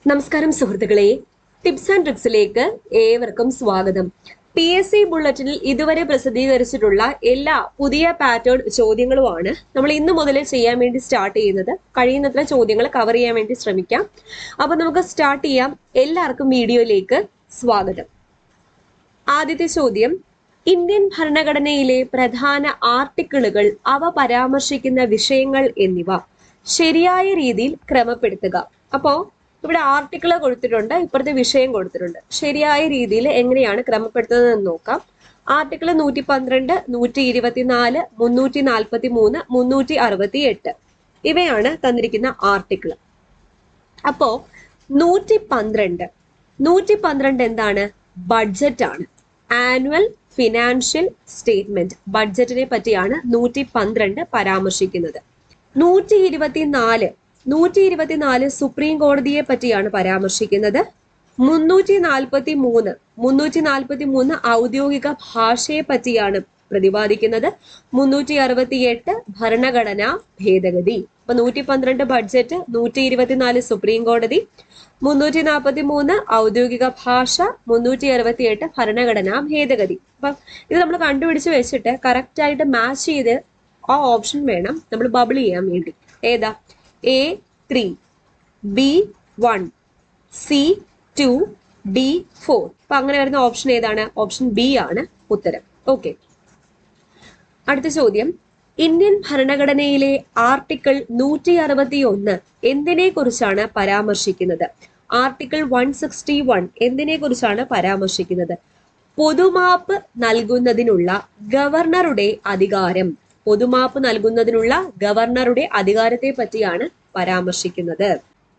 നമസ്കാരം സുഹൃത്തുക്കളെ tips and ട്രിക്സിലേക്ക് ഏവർക്കും സ്വാഗതം പി എസ് സി ബുള്ളറ്റിനിൽ ഇതുവരെ പ്രസിദ്ധീകരിച്ചിട്ടുള്ള എല്ലാ പുതിയ പാറ്റേൺ ചോദ്യങ്ങളുമാണ് നമ്മൾ ഇന്ന് മുതൽ ചെയ്യാൻ വേണ്ടി സ്റ്റാർട്ട് ചെയ്യുന്നത് കഴിയുന്നത്ര ചോദ്യങ്ങൾ കവർ ചെയ്യാൻ വേണ്ടി ശ്രമിക്കാം അപ്പൊ നമുക്ക് സ്റ്റാർട്ട് ചെയ്യാം എല്ലാവർക്കും വീഡിയോയിലേക്ക് സ്വാഗതം ആദ്യത്തെ ചോദ്യം ഇന്ത്യൻ ഭരണഘടനയിലെ പ്രധാന ആർട്ടിക്കിളുകൾ അവ പരാമർശിക്കുന്ന വിഷയങ്ങൾ എന്നിവ ശരിയായ രീതിയിൽ ക്രമപ്പെടുത്തുക അപ്പോ ഇവിടെ ആർട്ടിക്കിൾ കൊടുത്തിട്ടുണ്ട് ഇപ്പുറത്തെ വിഷയം കൊടുത്തിട്ടുണ്ട് ശരിയായ രീതിയിൽ എങ്ങനെയാണ് ക്രമപ്പെടുത്തുന്നത് എന്ന് നോക്കാം ആർട്ടിക്കിൾ നൂറ്റി പന്ത്രണ്ട് നൂറ്റി ഇരുപത്തിനാല് മുന്നൂറ്റി നാൽപ്പത്തി മൂന്ന് മുന്നൂറ്റി അറുപത്തി എട്ട് ഇവയാണ് തന്നിരിക്കുന്ന ആർട്ടിക്കിൾ അപ്പോ നൂറ്റി പന്ത്രണ്ട് നൂറ്റി പന്ത്രണ്ട് എന്താണ് ബഡ്ജറ്റ് ആണ് ആനുവൽ ഫിനാൻഷ്യൽ സ്റ്റേറ്റ്മെന്റ് ബഡ്ജറ്റിനെ പറ്റിയാണ് നൂറ്റി പന്ത്രണ്ട് പരാമർശിക്കുന്നത് നൂറ്റി ഇരുപത്തിനാല് നൂറ്റി ഇരുപത്തിനാല് സുപ്രീം കോടതിയെ പറ്റിയാണ് പരാമർശിക്കുന്നത് മുന്നൂറ്റി നാൽപ്പത്തി മൂന്ന് മുന്നൂറ്റി നാൽപ്പത്തി മൂന്ന് ഔദ്യോഗിക ഭാഷയെ പറ്റിയാണ് പ്രതിപാദിക്കുന്നത് മുന്നൂറ്റി അറുപത്തി എട്ട് ഭരണഘടനാ ഭേദഗതി അപ്പൊ നൂറ്റി പന്ത്രണ്ട് ബഡ്ജറ്റ് നൂറ്റി ഇരുപത്തിനാല് സുപ്രീം കോടതി മുന്നൂറ്റി നാൽപ്പത്തി മൂന്ന് ഔദ്യോഗിക ഭാഷ മുന്നൂറ്റി അറുപത്തി എട്ട് ഭരണഘടനാ ഭേദഗതി അപ്പൊ ഇത് നമ്മൾ കണ്ടുപിടിച്ച് വെച്ചിട്ട് കറക്റ്റ് ആയിട്ട് മാച്ച് ചെയ്ത് ആ ഓപ്ഷൻ വേണം നമ്മൾ ബബിൾ ചെയ്യാൻ വേണ്ടി ഏതാ A three B one C two D four അപ്പൊ അങ്ങനെ വരുന്ന ഓപ്ഷൻ ഏതാണ് ഓപ്ഷൻ ബി ആണ് ഉത്തരം ഓക്കെ അടുത്ത ചോദ്യം ഇന്ത്യൻ ഭരണഘടനയിലെ ആർട്ടിക്കിൾ നൂറ്റി അറുപത്തി ഒന്ന് എന്തിനെ കുറിച്ചാണ് പരാമർശിക്കുന്നത് ആർട്ടിക്കിൾ വൺ സിക്സ്റ്റി വൺ എന്തിനെ കുറിച്ചാണ് പരാമർശിക്കുന്നത് പൊതുമാപ്പ് നൽകുന്നതിനുള്ള ഗവർണറുടെ അധികാരം പൊതുമാപ്പ് നൽകുന്നതിനുള്ള ഗവർണറുടെ അധികാരത്തെ പറ്റിയാണ് പരാമർശിക്കുന്നത്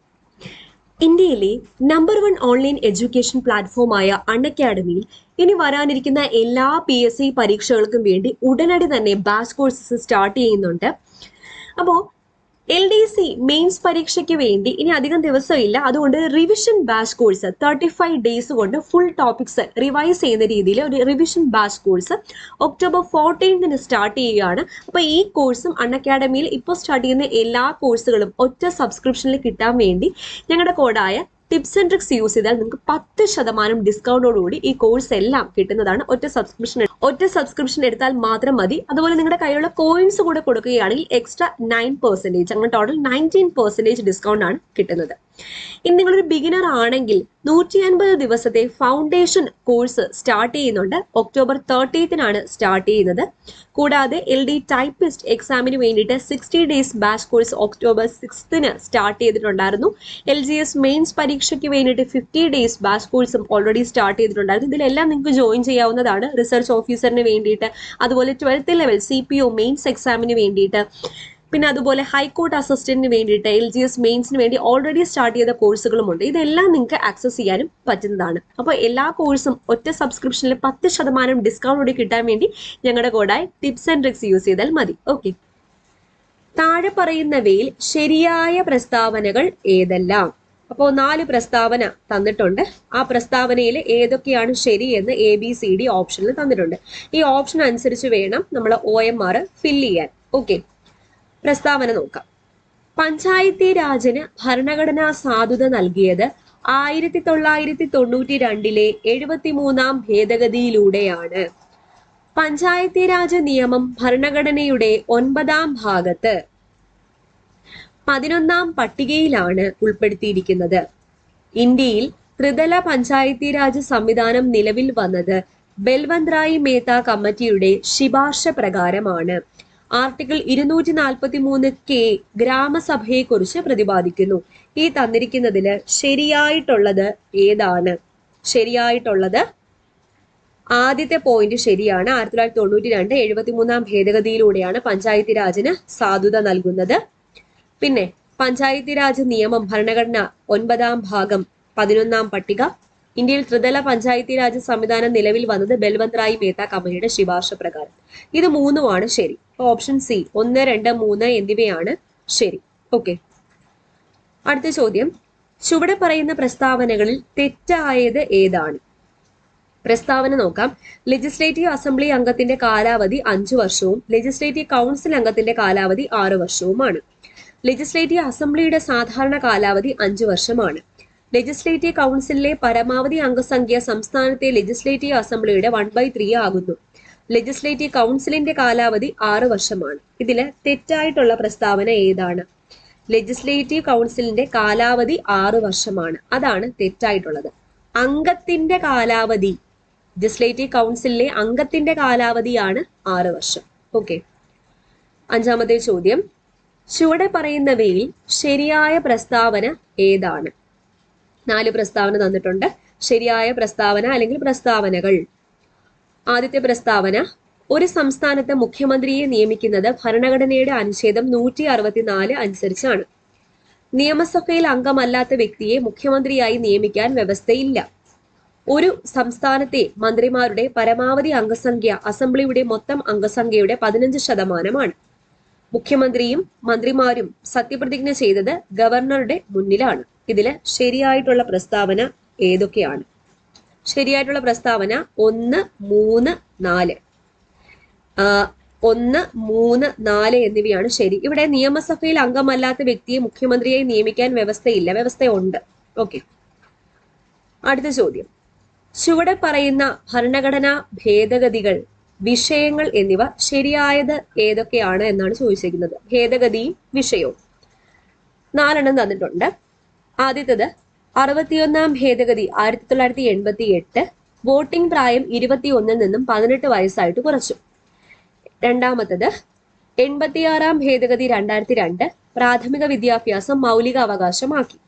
ഇന്ത്യയിലെ നമ്പർ വൺ ഓൺലൈൻ എഡ്യൂക്കേഷൻ പ്ലാറ്റ്ഫോമായ അൺ അക്കാഡമിയിൽ ഇനി വരാനിരിക്കുന്ന എല്ലാ പി എസ് സി പരീക്ഷകൾക്കും വേണ്ടി ഉടനടി തന്നെ ബാച്ച് കോഴ്സസ് സ്റ്റാർട്ട് ചെയ്യുന്നുണ്ട് അപ്പോൾ എൽ ഡി സി മെയിൻസ് പരീക്ഷയ്ക്ക് വേണ്ടി ഇനി അധികം ദിവസമില്ല അതുകൊണ്ട് revision batch course thirty five days കൊണ്ട് ഫുൾ ടോപ്പിക്സ് റിവൈസ് ചെയ്യുന്ന രീതിയിൽ ഒരു റിവിഷൻ ബാച്ച് കോഴ്സ് ഒക്ടോബർ ഫോർട്ടീൻത്തിന് സ്റ്റാർട്ട് ചെയ്യുകയാണ് അപ്പോൾ ഈ കോഴ്സും അൺ അക്കാഡമിയിൽ ഇപ്പോൾ സ്റ്റാർട്ട് ചെയ്യുന്ന എല്ലാ കോഴ്സുകളും ഒറ്റ സബ്സ്ക്രിപ്ഷനിൽ കിട്ടാൻ വേണ്ടി ഞങ്ങളുടെ കോഡായ ടിപ്സ് ആൻഡ് ട്രിക്സ് യൂസ് ചെയ്താൽ നിങ്ങൾക്ക് പത്ത് ശതമാനം ഡിസ്കൗണ്ടോടുകൂടി ഈ കോഴ്സ് എല്ലാം കിട്ടുന്നതാണ് ഒറ്റ സബ്സ്ക്രിപ്ഷൻ ഒറ്റ സബ്സ്ക്രിപ്ഷൻ എടുത്താൽ മാത്രം മതി അതുപോലെ നിങ്ങളുടെ കയ്യിലുള്ള കോയിൻസ് കൂടെ കൊടുക്കുകയാണെങ്കിൽ എക്സ്ട്രാ നയൻ പെർസെൻറ്റേജ് അങ്ങനെ ടോട്ടൽ നയൻറ്റീൻ പെർസെൻറ്റേജ് ഡിസ്കൗണ്ട് ആണ് കിട്ടുന്നത് ഇനി നിങ്ങളൊരു ബിഗിനർ ആണെങ്കിൽ നൂറ്റി അൻപത് ദിവസത്തെ ഫൗണ്ടേഷൻ കോഴ്സ് സ്റ്റാർട്ട് ചെയ്യുന്നുണ്ട് ഒക്ടോബർ തേർട്ടീത്തിനാണ് സ്റ്റാർട്ട് ചെയ്യുന്നത് കൂടാതെ എൽ ഡി ടൈപ്പിസ്റ്റ് എക്സാമിന് വേണ്ടിയിട്ട് sixty days batch course October സിക്സ്ത്തിന് സ്റ്റാർട്ട് ചെയ്തിട്ടുണ്ടായിരുന്നു എൽ ജി എസ് മെയിൻസ് പരീക്ഷയ്ക്ക് വേണ്ടിയിട്ട് ഫിഫ്റ്റി ഡേയ്സ് ബാച്ച് കോഴ്സും ഓൾറെഡി സ്റ്റാർട്ട് ചെയ്തിട്ടുണ്ടായിരുന്നു ഇതിലെല്ലാം നിങ്ങൾക്ക് ജോയിൻ ചെയ്യാവുന്നതാണ് റിസർച്ച് ഓഫീസറിന് വേണ്ടിയിട്ട് അതുപോലെ twelfth level C P O mains എക്സാമിന് വേണ്ടിയിട്ട് പിന്നെ അതുപോലെ ഹൈക്കോർട്ട് അസിസ്റ്റന്റിന് വേണ്ടിയിട്ട് എൽ ജി എസ് മെയിൻസിന് വേണ്ടി ഓൾറെഡി സ്റ്റാർട്ട് ചെയ്ത കോഴ്സുകളുമുണ്ട് ഇതെല്ലാം നിങ്ങൾക്ക് ആക്സസ് ചെയ്യാനും പറ്റുന്നതാണ് അപ്പോൾ എല്ലാ കോഴ്സും ഒറ്റ സബ്സ്ക്രിപ്ഷനിൽ പത്ത് ശതമാനം ഡിസ്കൗണ്ട് കിട്ടാൻ വേണ്ടി ഞങ്ങളുടെ കോഡായി ടിപ്സ് ആൻഡ് ട്രിക്സ് യൂസ് ചെയ്താൽ മതി ഓക്കെ താഴെ പറയുന്നവയിൽ ശരിയായ പ്രസ്താവനകൾ ഏതെല്ലാം അപ്പോൾ നാല് പ്രസ്താവന തന്നിട്ടുണ്ട് ആ പ്രസ്താവനയിൽ ഏതൊക്കെയാണ് ശരിയെന്ന് എ ബി സി ഡി ഓപ്ഷനിൽ തന്നിട്ടുണ്ട് ഈ ഓപ്ഷൻ അനുസരിച്ച് വേണം നമ്മൾ ഒ എം ആർ ഫില്ല് ചെയ്യാൻ ഓക്കെ പ്രസ്താവന നോക്കാം പഞ്ചായത്തി രാജിന് ഭരണഘടനാ സാധുത നൽകിയത് ആയിരത്തി തൊള്ളായിരത്തി തൊണ്ണൂറ്റി രണ്ടിലെ എഴുപത്തിമൂന്നാം ഭേദഗതിയിലൂടെയാണ് പഞ്ചായത്തി രാജ് നിയമം ഭരണഘടനയുടെ ഒൻപതാം ഭാഗത്ത് പതിനൊന്നാം പട്ടികയിലാണ് ഉൾപ്പെടുത്തിയിരിക്കുന്നത് ഇന്ത്യയിൽ ത്രിതല പഞ്ചായത്തി രാജ് സംവിധാനം നിലവിൽ വന്നത് ബൽവന്ത് റായ് മേത്ത കമ്മിറ്റിയുടെ ശിപാർശ പ്രകാരമാണ് ആർട്ടിക്കിൾ ഇരുന്നൂറ്റി നാൽപ്പത്തി മൂന്ന് കെ ഗ്രാമസഭയെക്കുറിച്ച് പ്രതിപാദിക്കുന്നു ഈ തന്നിരിക്കുന്നതില് ശരിയായിട്ടുള്ളത് ഏതാണ് ശരിയായിട്ടുള്ളത് ആദ്യത്തെ പോയിന്റ് ശരിയാണ് ആയിരത്തി തൊള്ളായിരത്തി തൊണ്ണൂറ്റി രണ്ട് എഴുപത്തി മൂന്നാം ഭേദഗതിയിലൂടെയാണ് പഞ്ചായത്തി രാജിന് സാധുത നൽകുന്നത് പിന്നെ പഞ്ചായത്തി രാജ് നിയമം ഭരണഘടന ഒൻപതാം ഭാഗം പതിനൊന്നാം പട്ടിക ഇന്ത്യയിൽ ത്രിതല പഞ്ചായത്തി രാജ് സംവിധാനം നിലവിൽ വന്നത് ബൽവന്ത് റായ് മേത്ത കമ്പനിയുടെ ശുപാർശ പ്രകാരം ഇത് മൂന്നുമാണ് ശരി ഓപ്ഷൻ സി ഒന്ന് രണ്ട് മൂന്ന് എന്നിവയാണ് ശരി ഓക്കെ അടുത്ത ചോദ്യം ചുവടെ പറയുന്ന പ്രസ്താവനകളിൽ തെറ്റായത് ഏതാണ് പ്രസ്താവന നോക്കാം ലെജിസ്ലേറ്റീവ് അസംബ്ലി അംഗത്തിന്റെ കാലാവധി അഞ്ചു വർഷവും ലെജിസ്ലേറ്റീവ് കൗൺസിൽ അംഗത്തിന്റെ കാലാവധി ആറു വർഷവുമാണ് ലെജിസ്ലേറ്റീവ് അസംബ്ലിയുടെ സാധാരണ കാലാവധി അഞ്ചു വർഷമാണ് ലെജിസ്ലേറ്റീവ് കൗൺസിലിലെ പരമാവധി അംഗസംഖ്യ സംസ്ഥാനത്തെ ലെജിസ്ലേറ്റീവ് അസംബ്ലിയുടെ വൺ ബൈ ത്രീ ആകുന്നു ലെജിസ്ലേറ്റീവ് കൗൺസിലിന്റെ കാലാവധി ആറ് വർഷമാണ് ഇതില് തെറ്റായിട്ടുള്ള പ്രസ്താവന ഏതാണ് ലെജിസ്ലേറ്റീവ് കൗൺസിലിന്റെ കാലാവധി ആറ് വർഷമാണ് അതാണ് തെറ്റായിട്ടുള്ളത് അംഗത്തിന്റെ കാലാവധി ലെജിസ്ലേറ്റീവ് കൗൺസിലിലെ അംഗത്തിന്റെ കാലാവധിയാണ് ആറ് വർഷം ഓക്കെ അഞ്ചാമത്തെ ചോദ്യം ചുവടെ പറയുന്നവയിൽ ശരിയായ പ്രസ്താവന ഏതാണ് നാല് പ്രസ്താവന തന്നിട്ടുണ്ട് ശരിയായ പ്രസ്താവന അല്ലെങ്കിൽ പ്രസ്താവനകൾ ആദ്യത്തെ പ്രസ്താവന ഒരു സംസ്ഥാനത്ത് മുഖ്യമന്ത്രിയെ നിയമിക്കുന്നത് ഭരണഘടനയുടെ അനുച്ഛേദം നൂറ്റി അറുപത്തിനാല് അനുസരിച്ചാണ് നിയമസഭയിൽ അംഗമല്ലാത്ത വ്യക്തിയെ മുഖ്യമന്ത്രിയായി നിയമിക്കാൻ വ്യവസ്ഥയില്ല ഒരു സംസ്ഥാനത്തെ മന്ത്രിമാരുടെ പരമാവധി അംഗസംഖ്യ അസംബ്ലിയുടെ മൊത്തം അംഗസംഖ്യയുടെ പതിനഞ്ച് ശതമാനമാണ് മുഖ്യമന്ത്രിയും മന്ത്രിമാരും സത്യപ്രതിജ്ഞ ചെയ്തത് ഗവർണറുടെ മുന്നിലാണ് ഇതില് ശരിയായിട്ടുള്ള പ്രസ്താവന ഏതൊക്കെയാണ് ശരിയായിട്ടുള്ള പ്രസ്താവന ഒന്ന് മൂന്ന് നാല് ആ, ഒന്ന് മൂന്ന് നാല് എന്നിവയാണ് ശരി ഇവിടെ നിയമസഭയിൽ അംഗമല്ലാത്ത വ്യക്തിയെ മുഖ്യമന്ത്രിയായി നിയമിക്കാൻ വ്യവസ്ഥയില്ല വ്യവസ്ഥയുണ്ട് ഓക്കെ അടുത്ത ചോദ്യം ചുവടെ പറയുന്ന ഭരണഘടനാ ഭേദഗതികൾ വിഷയങ്ങൾ എന്നിവ ശരിയായത് ഏതൊക്കെയാണ് എന്നാണ് ചോദിച്ചിരിക്കുന്നത് ഭേദഗതിയും വിഷയവും നാലെണ്ണം തന്നിട്ടുണ്ട് ആദ്യത്തത് അറുപത്തിയൊന്നാം ഭേദഗതി ആയിരത്തി തൊള്ളായിരത്തി എൺപത്തി എട്ട് വോട്ടിംഗ് പ്രായം ഇരുപത്തിയൊന്നിൽ നിന്നും പതിനെട്ട് വയസ്സായിട്ട് കുറച്ചു രണ്ടാമത്തത് എൺപത്തിയാറാം ഭേദഗതി രണ്ടായിരത്തി രണ്ട് പ്രാഥമിക വിദ്യാഭ്യാസം മൗലിക അവകാശമാക്കി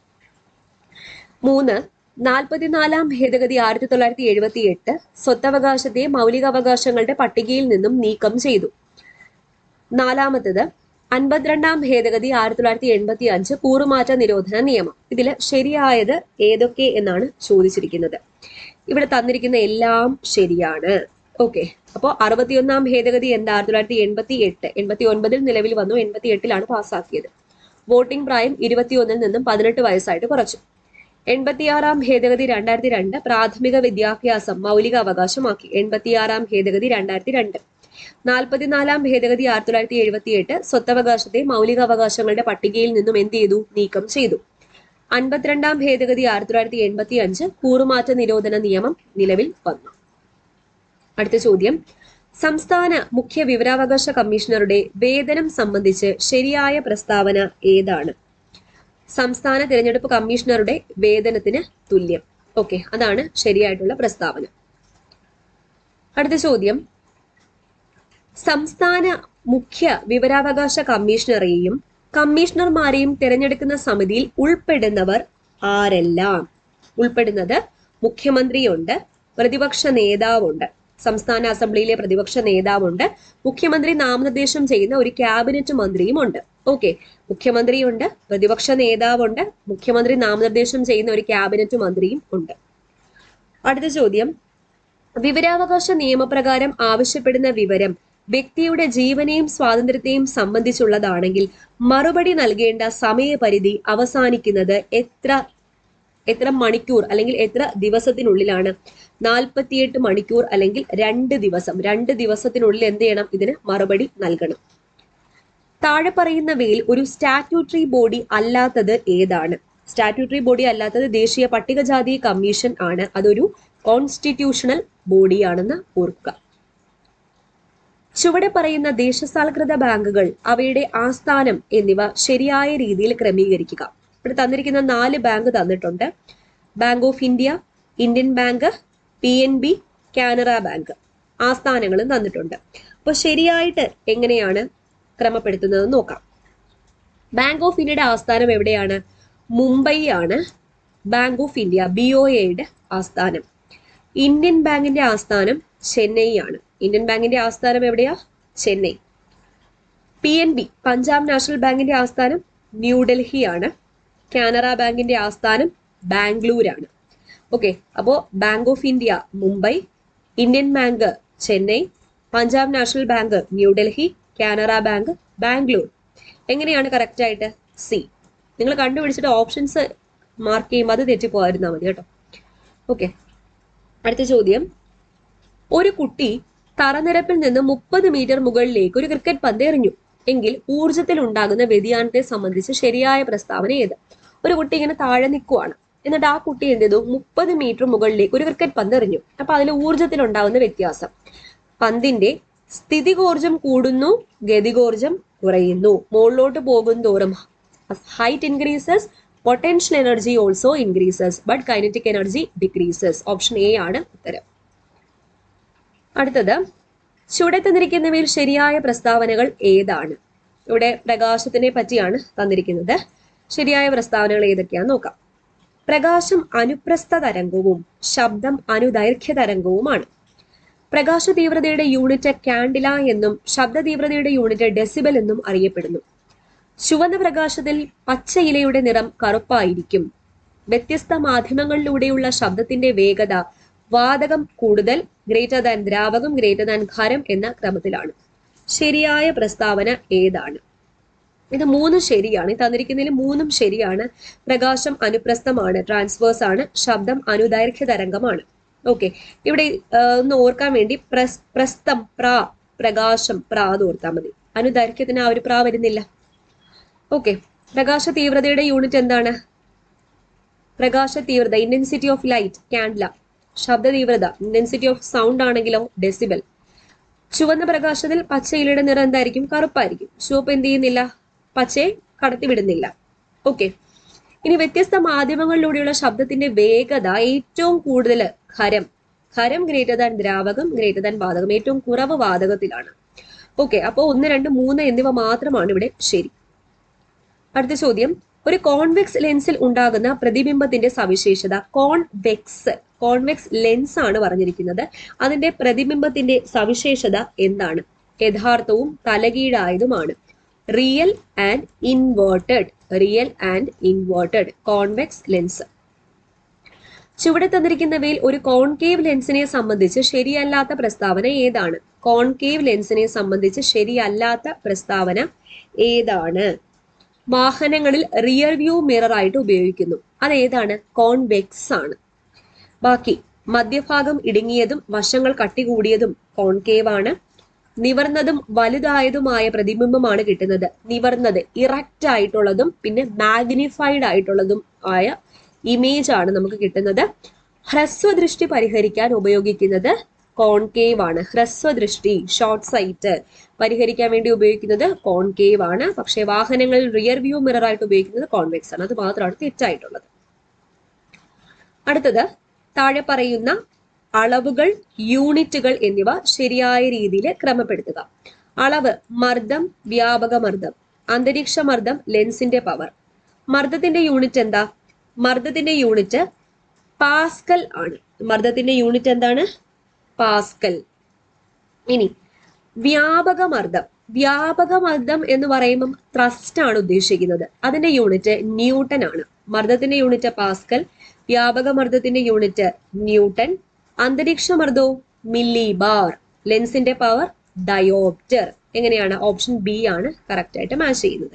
മൂന്ന് നാൽപ്പത്തിനാലാം ഭേദഗതി ആയിരത്തി തൊള്ളായിരത്തി എഴുപത്തി എട്ട് സ്വത്തവകാശത്തെ മൗലികാവകാശങ്ങളുടെ പട്ടികയിൽ നിന്നും നീക്കം ചെയ്തു നാലാമത്തത് അൻപത്തിരണ്ടാം ഭേദഗതി ആയിരത്തി തൊള്ളായിരത്തി എൺപത്തി അഞ്ച് കൂറുമാറ്റ നിരോധന നിയമം ഇതിൽ ശരിയായത് ഏതൊക്കെ എന്നാണ് ചോദിച്ചിരിക്കുന്നത് ഇവിടെ തന്നിരിക്കുന്ന എല്ലാം ശരിയാണ് ഓക്കെ അപ്പോൾ അറുപത്തിയൊന്നാം ഭേദഗതി എന്താ ആയിരത്തി തൊള്ളായിരത്തി എൺപത്തി എട്ട് എൺപത്തി ഒൻപതിൽ നിലവിൽ വന്നു എൺപത്തി എട്ടിലാണ് പാസ്സാക്കിയത് വോട്ടിംഗ് പ്രായം ഇരുപത്തിയൊന്നിൽ നിന്നും പതിനെട്ട് വയസ്സായിട്ട് കുറച്ചു എൺപത്തിയാറാം ഭേദഗതി രണ്ടായിരത്തി രണ്ട് പ്രാഥമിക വിദ്യാഭ്യാസം മൗലിക അവകാശമാക്കി എൺപത്തിയാറാം ഭേദഗതി രണ്ടായിരത്തി രണ്ട് നാൽപ്പത്തിനാലാം ഭേദഗതി ആയിരത്തി തൊള്ളായിരത്തി എഴുപത്തി എട്ട് സ്വത്തവകാശത്തെ മൗലികാവകാശങ്ങളുടെ പട്ടികയിൽ നിന്നും എന്ത് ചെയ്തു നീക്കം ചെയ്തു അൻപത്തിരണ്ടാം ഭേദഗതി ആയിരത്തി തൊള്ളായിരത്തി എൺപത്തി അഞ്ച് കൂറുമാറ്റ നിരോധന നിയമം നിലവിൽ വന്നു അടുത്ത ചോദ്യം സംസ്ഥാന മുഖ്യ വിവരാവകാശ കമ്മീഷണറുടെ വേതനം സംബന്ധിച്ച് ശരിയായ പ്രസ്താവന ഏതാണ് സംസ്ഥാന തിരഞ്ഞെടുപ്പ് കമ്മീഷണറുടെ വേതനത്തിന് തുല്യം ഓക്കെ അതാണ് ശരിയായിട്ടുള്ള പ്രസ്താവന അടുത്ത ചോദ്യം സംസ്ഥാന മുഖ്യ വിവരാവകാശ കമ്മീഷണറെയും കമ്മീഷണർമാരെയും തിരഞ്ഞെടുക്കുന്ന സമിതിയിൽ ഉൾപ്പെടുന്നവർ ആരെല്ലാം ഉൾപ്പെടുന്നത് മുഖ്യമന്ത്രിയുണ്ട് പ്രതിപക്ഷ നേതാവുണ്ട് സംസ്ഥാന അസംബ്ലിയിലെ പ്രതിപക്ഷ നേതാവുണ്ട് മുഖ്യമന്ത്രി നാമനിർദ്ദേശം ചെയ്യുന്ന ഒരു ക്യാബിനറ്റ് മന്ത്രിയും ഉണ്ട് ഓക്കെ മുഖ്യമന്ത്രിയുണ്ട് പ്രതിപക്ഷ നേതാവുണ്ട് മുഖ്യമന്ത്രി നാമനിർദ്ദേശം ചെയ്യുന്ന ഒരു ക്യാബിനറ്റ് മന്ത്രിയും ഉണ്ട് അടുത്ത ചോദ്യം വിവരാവകാശ നിയമപ്രകാരം ആവശ്യപ്പെടുന്ന വിവരം വ്യക്തിയുടെ ജീവനെയും സ്വാതന്ത്ര്യത്തെയും സംബന്ധിച്ചുള്ളതാണെങ്കിൽ മറുപടി നൽകേണ്ട സമയപരിധി അവസാനിക്കുന്നത് എത്ര എത്ര മണിക്കൂർ അല്ലെങ്കിൽ എത്ര ദിവസത്തിനുള്ളിലാണ് നാൽപ്പത്തിയെട്ട് മണിക്കൂർ അല്ലെങ്കിൽ രണ്ട് ദിവസം രണ്ട് ദിവസത്തിനുള്ളിൽ എന്ത് ചെയ്യണം ഇതിന് മറുപടി നൽകണം താഴെ പറയുന്നവയിൽ ഒരു സ്റ്റാറ്റ്യൂട്ടറി ബോഡി അല്ലാത്തത് ഏതാണ് സ്റ്റാറ്റ്യൂട്ടറി ബോഡി അല്ലാത്തത് ദേശീയ പട്ടികജാതി കമ്മീഷൻ ആണ് അതൊരു കോൺസ്റ്റിറ്റ്യൂഷണൽ ബോഡിയാണെന്ന് ഓർക്കുക ചുവടെ പറയുന്ന ദേശസാൽകൃത ബാങ്കുകൾ അവയുടെ ആസ്ഥാനം എന്നിവ ശരിയായ രീതിയിൽ ക്രമീകരിക്കുക ഇവിടെ തന്നിരിക്കുന്ന നാല് ബാങ്ക് തന്നിട്ടുണ്ട് Bank of India Indian Bank P N B Canara Bank ആസ്ഥാനങ്ങളും തന്നിട്ടുണ്ട് അപ്പോൾ ശരിയായിട്ട് എങ്ങനെയാണ് ക്രമപ്പെടുത്തുന്നത് നോക്കാം ബാങ്ക് ഓഫ് ഇന്ത്യയുടെ ആസ്ഥാനം എവിടെയാണ് മുംബൈ ആണ് Bank of India B O എയുടെ ആസ്ഥാനം ഇന്ത്യൻ ബാങ്കിന്റെ ആസ്ഥാനം ചെന്നൈ ആണ് ഇന്ത്യൻ ബാങ്കിന്റെ ആസ്ഥാനം എവിടെയാ Chennai P N B Punjab National ബാങ്കിന്റെ ആസ്ഥാനം ന്യൂഡൽഹി ആണ് കാനറ ബാങ്കിന്റെ ആസ്ഥാനം ബാംഗ്ലൂരാണ് ഓക്കെ അപ്പോൾ Bank of India Mumbai Indian Bank Chennai Punjab National Bank New Delhi Canara Bank Bangalore എങ്ങനെയാണ് കറക്റ്റ് ആയിട്ട് സി നിങ്ങൾ കണ്ടുപിടിച്ചിട്ട് ഓപ്ഷൻസ് മാർക്ക് ചെയ്യുമ്പോൾ അത് തെറ്റിപ്പോയിരുന്നാൽ മതി കേട്ടോ ഓക്കെ അടുത്ത ചോദ്യം ഒരു കുട്ടി തറനിരപ്പിൽ നിന്ന് മുപ്പത് മീറ്റർ മുകളിലേക്ക് ഒരു ക്രിക്കറ്റ് പന്ത് എറിഞ്ഞു എങ്കിൽ ഊർജത്തിൽ ഉണ്ടാകുന്ന വ്യതിയാനത്തെ സംബന്ധിച്ച് ശരിയായ പ്രസ്താവന ഏത് ഒരു കുട്ടി ഇങ്ങനെ താഴെ നിൽക്കുവാണ് എന്നിട്ട് ആ കുട്ടി എന്ത് ചെയ്തു മുപ്പത് മീറ്റർ മുകളിലേക്ക് ഒരു ക്രിക്കറ്റ് പന്ത് എറിഞ്ഞു അപ്പൊ അതിൽ ഊർജത്തിൽ ഉണ്ടാകുന്ന വ്യത്യാസം പന്തിന്റെ സ്ഥിതികോർജം കൂടുന്നു ഗതികോർജം കുറയുന്നു മുകളിലോട്ട് പോകും തോറും height increases potential energy also increases but kinetic energy decreases option A ആണ് ഉത്തരം അടുത്തത് ചുവടെ തന്നിരിക്കുന്നവയിൽ ശരിയായ പ്രസ്താവനകൾ ഏതാണ് ഇവിടെ പ്രകാശത്തിനെ പറ്റിയാണ് തന്നിരിക്കുന്നത് ശരിയായ പ്രസ്താവനകൾ ഏതൊക്കെയാന്ന് നോക്കാം പ്രകാശം അനുപ്രസ്ഥ തരംഗവും ശബ്ദം അനുദൈർഘ്യ തരംഗവുമാണ് പ്രകാശ തീവ്രതയുടെ യൂണിറ്റ് കാൻഡില എന്നും ശബ്ദ തീവ്രതയുടെ യൂണിറ്റ് ഡെസിബൽ എന്നും അറിയപ്പെടുന്നു ചുവന്ന പ്രകാശത്തിൽ പച്ച ഇലയുടെ നിറം കറുപ്പായിരിക്കും വ്യത്യസ്ത മാധ്യമങ്ങളിലൂടെയുള്ള ശബ്ദത്തിന്റെ വേഗത വാതകം കൂടുതൽ ഗ്രേറ്റർ ദാൻ ദ്രാവകം ഗ്രേറ്റർ ദാൻ ഖരം എന്ന ക്രമത്തിലാണ് ശരിയായ പ്രസ്താവന ഏതാണ് ഇത് മൂന്നും ശരിയാണ് ഈ തന്നിരിക്കുന്നതിൽ മൂന്നും ശരിയാണ് പ്രകാശം അനുപ്രസ്ഥമാണ് ട്രാൻസ്വേഴ്സ് ആണ് ശബ്ദം അനുദൈർഘ്യ തരംഗമാണ് ഓക്കെ ഇവിടെ ആ, ഒന്ന് ഓർക്കാൻ വേണ്ടി പ്രസ് പ്രസ്ഥം പ്രാ പ്രകാശം പ്രാ എന്ന് ഓർത്താൽ മതി അനുദൈർഘ്യത്തിന് ആ ഒരു പ്രാ വരുന്നില്ല ഓക്കെ പ്രകാശ തീവ്രതയുടെ യൂണിറ്റ് എന്താണ് പ്രകാശ തീവ്രത ഇന്റൻസിറ്റി ഓഫ് ലൈറ്റ് കാൻഡ്ല ശബ്ദ തീവ്രത ഇന്റൻസിറ്റി ഓഫ് സൗണ്ട് ആണെങ്കിലോ ഡെസിബൽ ചുവന്ന പ്രകാശത്തിൽ പച്ചയിലയുടെ നിറം എന്തായിരിക്കും കറുപ്പായിരിക്കും ചുവപ്പ് എന്ത് ചെയ്യുന്നില്ല പച്ചയെ കടത്തിവിടുന്നില്ല ഓക്കെ ഇനി വ്യത്യസ്ത മാധ്യമങ്ങളിലൂടെയുള്ള ശബ്ദത്തിന്റെ വേഗത ഏറ്റവും കൂടുതൽ ഖരം ഖരം ഗ്രേറ്റർ ദാൻ ദ്രാവകം ഗ്രേറ്റർ ദാൻ വാതകം ഏറ്റവും കുറവ് വാതകത്തിലാണ് ഓക്കെ അപ്പോൾ ഒന്ന് രണ്ട് മൂന്ന് എന്നിവ മാത്രമാണ് ഇവിടെ ശരി അടുത്ത ചോദ്യം ഒരു കോൺവെക്സ് ലെൻസിൽ ഉണ്ടാകുന്ന പ്രതിബിംബത്തിന്റെ സവിശേഷത കോൺവെക്സ് കോൺവെക്സ് ലെൻസ് ആണ് പറഞ്ഞിരിക്കുന്നത് അതിന്റെ പ്രതിബിംബത്തിന്റെ സവിശേഷത എന്താണ് യഥാർത്ഥവും തലകീഴായതുമാണ് real and inverted real and inverted convex lens ചുവടെ തന്നിരിക്കുന്നവയിൽ ഒരു കോൺകേവ് ലെൻസിനെ സംബന്ധിച്ച് ശരിയല്ലാത്ത പ്രസ്താവന ഏതാണ് കോൺകേവ് ലെൻസിനെ സംബന്ധിച്ച് ശരിയല്ലാത്ത പ്രസ്താവന ഏതാണ് വാഹനങ്ങളിൽ റിയർ വ്യൂ മിറർ ആയിട്ട് ഉപയോഗിക്കുന്നു അത് ഏതാണ് കോൺവെക്സ് ആണ് ബാക്കി മധ്യഭാഗം ഇടുങ്ങിയതും വശങ്ങൾ കട്ടി കൂടിയതും കോൺകേവ് ആണ് നിവർന്നതും വലുതായതുമായ പ്രതിബിംബമാണ് കിട്ടുന്നത് നിവർന്നത് ഇറക്റ്റ് ആയിട്ടുള്ളതും പിന്നെ മാഗ്നിഫൈഡ് ആയിട്ടുള്ളതും ആയ ഇമേജ് ആണ് നമുക്ക് കിട്ടുന്നത് ഹ്രസ്വദൃഷ്ടി പരിഹരിക്കാൻ ഉപയോഗിക്കുന്നത് കോൺകേവ് ആണ് ഹ്രസ്വദൃഷ്ടി ഷോർട്ട് സൈറ്റ് പരിഹരിക്കാൻ വേണ്ടി ഉപയോഗിക്കുന്നത് കോൺകേവ് ആണ് പക്ഷേ വാഹനങ്ങളിൽ റിയർ വ്യൂ മിറർ ആയിട്ട് ഉപയോഗിക്കുന്നത് കോൺവെക്സ് ആണ് അത് മാത്രമാണ് തെറ്റായിട്ടുള്ളത് അടുത്തത് താഴെ പറയുന്ന അളവുകൾ യൂണിറ്റുകൾ എന്നിവ ശരിയായ രീതിയിൽ ക്രമപ്പെടുത്തുക അളവ് മർദ്ദം വ്യാപക മർദ്ദം അന്തരീക്ഷ മർദ്ദം ലെൻസിന്റെ പവർ മർദ്ദത്തിന്റെ യൂണിറ്റ് എന്താ മർദ്ദത്തിന്റെ യൂണിറ്റ് പാസ്കൽ ആണ് മർദ്ദത്തിന്റെ യൂണിറ്റ് എന്താണ് പാസ്കൽ ഇനി വ്യാപക മർദ്ദം വ്യാപക മർദ്ദം എന്ന് പറയുമ്പം ത്രസ്റ്റ് ആണ് ഉദ്ദേശിക്കുന്നത് അതിന്റെ യൂണിറ്റ് ന്യൂട്ടൺ ആണ് മർദ്ദത്തിന്റെ യൂണിറ്റ് പാസ്കൽ വ്യാപക മർദ്ദത്തിന്റെ യൂണിറ്റ് ന്യൂട്ടൺ അന്തരീക്ഷ മർദ്ദവും മില്ലി ബാർ ലെൻസിന്റെ പവർ ഡയോപ്റ്റർ എങ്ങനെയാണ് ഓപ്ഷൻ ബി ആണ് കറക്റ്റ് ആയിട്ട് മാച്ച് ചെയ്യുന്നത്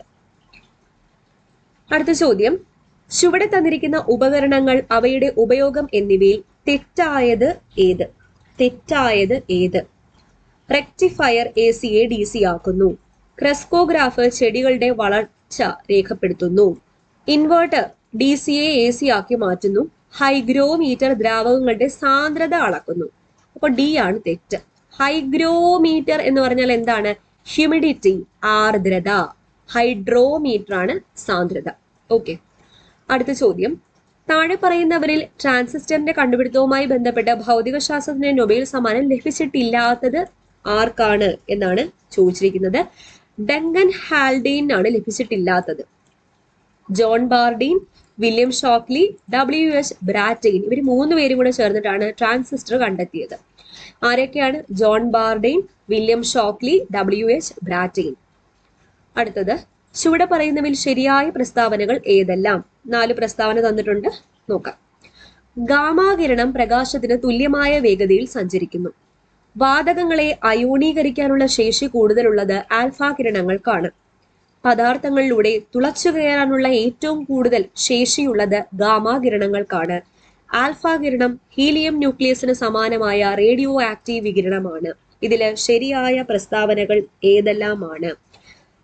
അടുത്ത ചോദ്യം ചുവടെ തന്നിരിക്കുന്ന ഉപകരണങ്ങൾ അവയുടെ ഉപയോഗം എന്നിവയിൽ തെറ്റായത് ഏത് തെറ്റായത് ഏത് റെക്ടിഫയർ എ സിയെ ഡി സി ആക്കുന്നു ക്രെസ്കോഗ്രാഫ് ചെടികളുടെ വളർച്ച രേഖപ്പെടുത്തുന്നു ഇൻവേർട്ടർ ഡി സിയെ എ സി ആക്കി മാറ്റുന്നു ഹൈഗ്രോമീറ്റർ ദ്രാവകങ്ങളുടെ സാന്ദ്രത അളക്കുന്നു അപ്പോൾ ഡി ആണ് തെറ്റ് ഹൈഗ്രോമീറ്റർ എന്ന് പറഞ്ഞാൽ എന്താണ് ഹ്യൂമിഡിറ്റി ആർദ്രത ഹൈഡ്രോമീറ്റർ ആണ് സാന്ദ്രത ഓക്കെ അടുത്ത ചോദ്യം താഴെ പറയുന്നവരിൽ ട്രാൻസിസ്റ്ററിന്റെ കണ്ടുപിടുത്തവുമായി ബന്ധപ്പെട്ട ഭൗതികശാസ്ത്രത്തിന് നൊബേൽ സമ്മാനം ലഭിച്ചിട്ടില്ലാത്തത് ആർക്കാണ് എന്നാണ് ചോദിച്ചിരിക്കുന്നത് ഡങ്കൻ ഹാൽഡെയിനാണ് ലഭിച്ചിട്ടില്ലാത്തത് John Bardeen William Shockley W H Brattain ഇവർ മൂന്ന് പേരും കൂടെ ചേർന്നിട്ടാണ് ട്രാൻസിസ്റ്റർ കണ്ടെത്തിയത് ആരൊക്കെയാണ് John Bardeen William Shockley W H Brattain അടുത്തത് ചുവടെ പറയുന്നവയിൽ ശരിയായ പ്രസ്താവനകൾ ഏതെല്ലാം നാല് പ്രസ്താവന തന്നിട്ടുണ്ട് നോക്കാം ഗാമാകിരണം പ്രകാശത്തിന് തുല്യമായ വേഗതയിൽ സഞ്ചരിക്കുന്നു വാതകങ്ങളെ അയോണീകരിക്കാനുള്ള ശേഷി കൂടുതലുള്ളത് ആൽഫ കിരണങ്ങൾക്കാണ് പദാർത്ഥങ്ങളിലൂടെ തുളച്ചു കയറാനുള്ള ഏറ്റവും കൂടുതൽ ശേഷിയുള്ളത് ഗാമാ കിരണങ്ങൾക്കാണ് ആൽഫ കിരണം ഹീലിയം ന്യൂക്ലിയസിന് സമാനമായ റേഡിയോ ആക്റ്റീവ് വികിരണമാണ് ഇതില് ശരിയായ പ്രസ്താവനകൾ ഏതെല്ലാമാണ്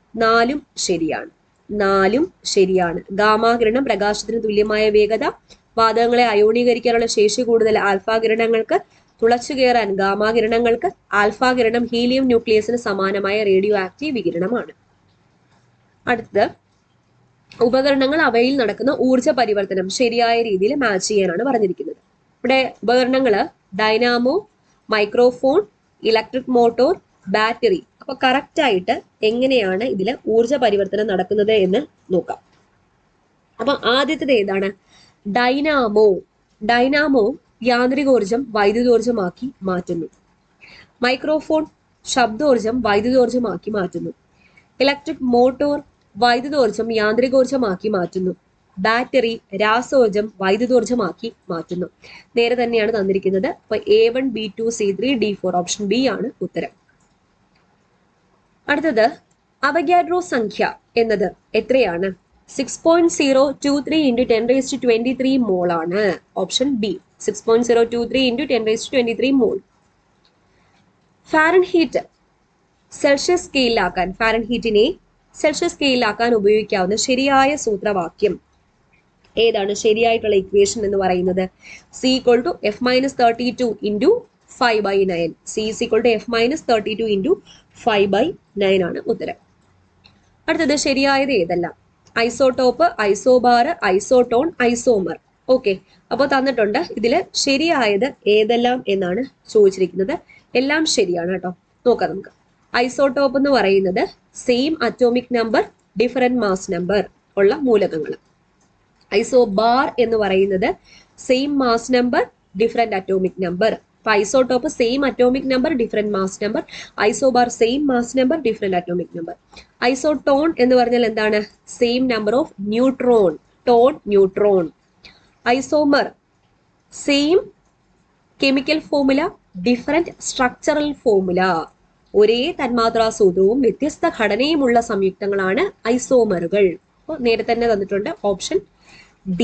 നാലും ശരിയാണ് നാലും ശരിയാണ് ഗാമാകിരണം പ്രകാശത്തിന് തുല്യമായ വേഗത വാതകങ്ങളെ അയോണീകരിക്കാനുള്ള ശേഷി കൂടുതൽ ആൽഫ കിരണങ്ങൾക്ക് തുളച്ചു കയറാൻ ഗാമ കിരണങ്ങൾക്ക് ആൽഫ കിരണം ഹീലിയം ന്യൂക്ലിയസിന് സമാനമായ റേഡിയോ ആക്റ്റീവ് വികിരണമാണ് അടുത്തത് ഉപകരണങ്ങൾ അവയിൽ നടക്കുന്ന ഊർജ പരിവർത്തനം ശരിയായ രീതിയിൽ മാച്ച് ചെയ്യാനാണ് പറഞ്ഞിരിക്കുന്നത് ഇവിടെ ഉപകരണങ്ങള് dynamo microphone electric motor battery അപ്പൊ കറക്റ്റ് ആയിട്ട് എങ്ങനെയാണ് ഇതിൽ ഊർജ പരിവർത്തനം നടക്കുന്നത് എന്ന് നോക്കാം അപ്പൊ ആദ്യത്തേത് ഏതാണ് ഡൈനാമോ ഡൈനാമോ യാന്ത്രികോർജം വൈദ്യുതോർജമാക്കി മാറ്റുന്നു മൈക്രോഫോൺ ശബ്ദോർജം വൈദ്യുതോർജമാക്കി മാറ്റുന്നു ഇലക്ട്രിക് മോട്ടോർ വൈദ്യുതോർജം യാന്ത്രികോർജമാക്കി മാറ്റുന്നു ബാറ്ററി രാസോർജം വൈദ്യുതോർജമാക്കി മാറ്റുന്നു നേരെ തന്നെയാണ് തന്നിരിക്കുന്നത് അപ്പൊ A one B two C three D four option B ആണ് ഉത്തരം അടുത്തത് അവഗാഡ്രോ സംഖ്യ എന്നത് എത്രയാണ് six point zero two three into ten raise to twenty three mole ആണ് option B six point zero two three into ten raise to twenty three mole Fahrenheit Celsius സ്കെയിലാക്കാൻ ഫാരൻ ഹീറ്റിനെ സെൽഷ്യസ് സ്കെയിലാക്കാൻ ഉപയോഗിക്കാവുന്ന ശരിയായ സൂത്രവാക്യം ഏതാണ് ശരിയായിട്ടുള്ള ഇക്വേഷൻ എന്ന് പറയുന്നത് C equal to F minus thirty two into five by nine C is equal to F minus thirty two into five by nine ആണ് ഉത്തരം അടുത്തത് ശരിയായത് ഏതെല്ലാം isotope isobar isotone isomer okay അപ്പോൾ തന്നിട്ടുണ്ട് ഇതിൽ ശരിയായത് ഏതെല്ലാം എന്നാണ് ചോദിച്ചിരിക്കുന്നത് എല്ലാം ശരിയാണ് കേട്ടോ നോക്കാം നമുക്ക് ഐസോടോപ്പ് എന്ന് പറയുന്നത് same atomic number different mass number ഉള്ള മൂലകങ്ങൾ ഐസോബാർ എന്ന് പറയുന്നത് same mass number different atomic number അപ്പൊ isotope same atomic number different mass number isobar same mass number different atomic number isotone എന്ന് പറഞ്ഞാൽ എന്താണ് same number of neutron tone neutron isomer same chemical formula different structural formula ഒരേ തന്മാത്രാ സൂത്രവും വ്യത്യസ്ത ഘടനയുമുള്ള സംയുക്തങ്ങളാണ് ഐസോമറുകൾ അപ്പോൾ നേരെ തന്നെ തന്നിട്ടുണ്ട് ഓപ്ഷൻ ഡി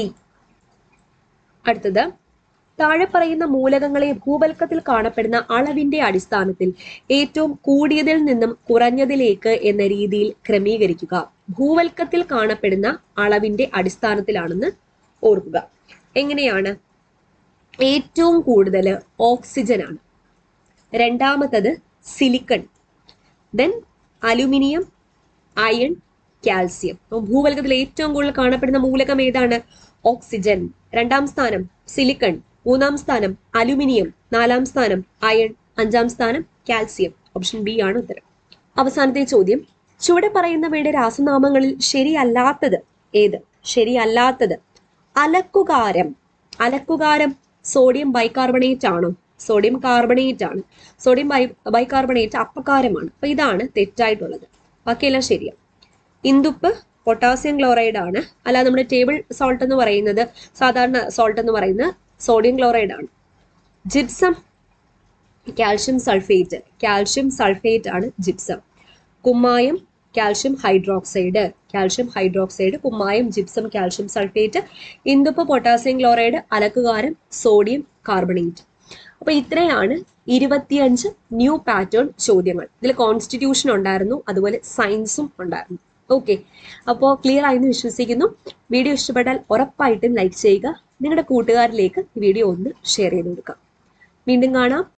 അടുത്തത് താഴെ പറയുന്ന മൂലകങ്ങളെ ഭൂവൽക്കത്തിൽ കാണപ്പെടുന്ന അളവിന്റെ അടിസ്ഥാനത്തിൽ ഏറ്റവും കൂടിയതിൽ നിന്നും കുറഞ്ഞതിലേക്ക് എന്ന രീതിയിൽ ക്രമീകരിക്കുക ഭൂവൽക്കത്തിൽ കാണപ്പെടുന്ന അളവിന്റെ അടിസ്ഥാനത്തിലാണെന്ന് ഓർക്കുക എങ്ങനെയാണ് ഏറ്റവും കൂടുതൽ ഓക്സിജൻ ആണ് രണ്ടാമത്തത് silicon then aluminium iron calcium അപ്പോൾ ഭൂവൽക്കത്തിൽ ഏറ്റവും കൂടുതൽ കാണപ്പെടുന്ന മൂലകം ഏതാണ് ഓക്സിജൻ രണ്ടാം സ്ഥാനം സിലിക്കൺ മൂന്നാം സ്ഥാനം അലുമിനിയം നാലാം സ്ഥാനം അയൺ അഞ്ചാം സ്ഥാനം കാൽസ്യം ഓപ്ഷൻ ബി ആണ് ഉത്തരം അവസാനത്തെ ചോദ്യം ചുവടെ പറയുന്നവയുടെ രാസനാമങ്ങളിൽ ശരിയല്ലാത്തത് ഏത് ശരിയല്ലാത്തത് അലക്കുകാരം അലക്കുകാരം സോഡിയം ബൈകാർബണേറ്റ് ആണോ സോഡിയം കാർബണേറ്റ് ആണ് സോഡിയം ബൈ ബൈകാർബണേറ്റ് അപ്പക്കാരമാണ് അപ്പൊ ഇതാണ് തെറ്റായിട്ടുള്ളത് ബാക്കിയെല്ലാം ശരിയാണ് ഇന്ദുപ്പ് പൊട്ടാസ്യം ക്ലോറൈഡ് ആണ് അല്ലാതെ നമ്മുടെ ടേബിൾ സോൾട്ട് എന്ന് പറയുന്നത് സാധാരണ സോൾട്ട് എന്ന് പറയുന്നത് സോഡിയം ക്ലോറൈഡ് ആണ് gypsum calcium sulphate calcium sulphate ആണ് ജിപ്സം കുമ്മായം കാൽഷ്യം ഹൈഡ്രോക്സൈഡ് കാൽഷ്യം ഹൈഡ്രോക്സൈഡ് കുമ്മായം ജിപ്സം കാൽഷ്യം സൾഫേറ്റ് ഇന്ദുപ്പ് പൊട്ടാസ്യം ക്ലോറൈഡ് അലക്കുകാരം സോഡിയം കാർബണേറ്റ് അപ്പൊ ഇത്രയാണ് ഇരുപത്തിയഞ്ച് ന്യൂ പാറ്റേൺ ചോദ്യങ്ങൾ ഇതിൽ കോൺസ്റ്റിറ്റ്യൂഷൻ ഉണ്ടായിരുന്നു അതുപോലെ സയൻസും ഉണ്ടായിരുന്നു ഓക്കെ അപ്പോൾ ക്ലിയർ ആയെന്ന് വിശ്വസിക്കുന്നു വീഡിയോ ഇഷ്ടപ്പെട്ടാൽ ഉറപ്പായിട്ടും ലൈക്ക് ചെയ്യുക നിങ്ങളുടെ കൂട്ടുകാരിലേക്ക് ഈ വീഡിയോ ഒന്ന് ഷെയർ ചെയ്ത് കൊടുക്കാം വീണ്ടും കാണാം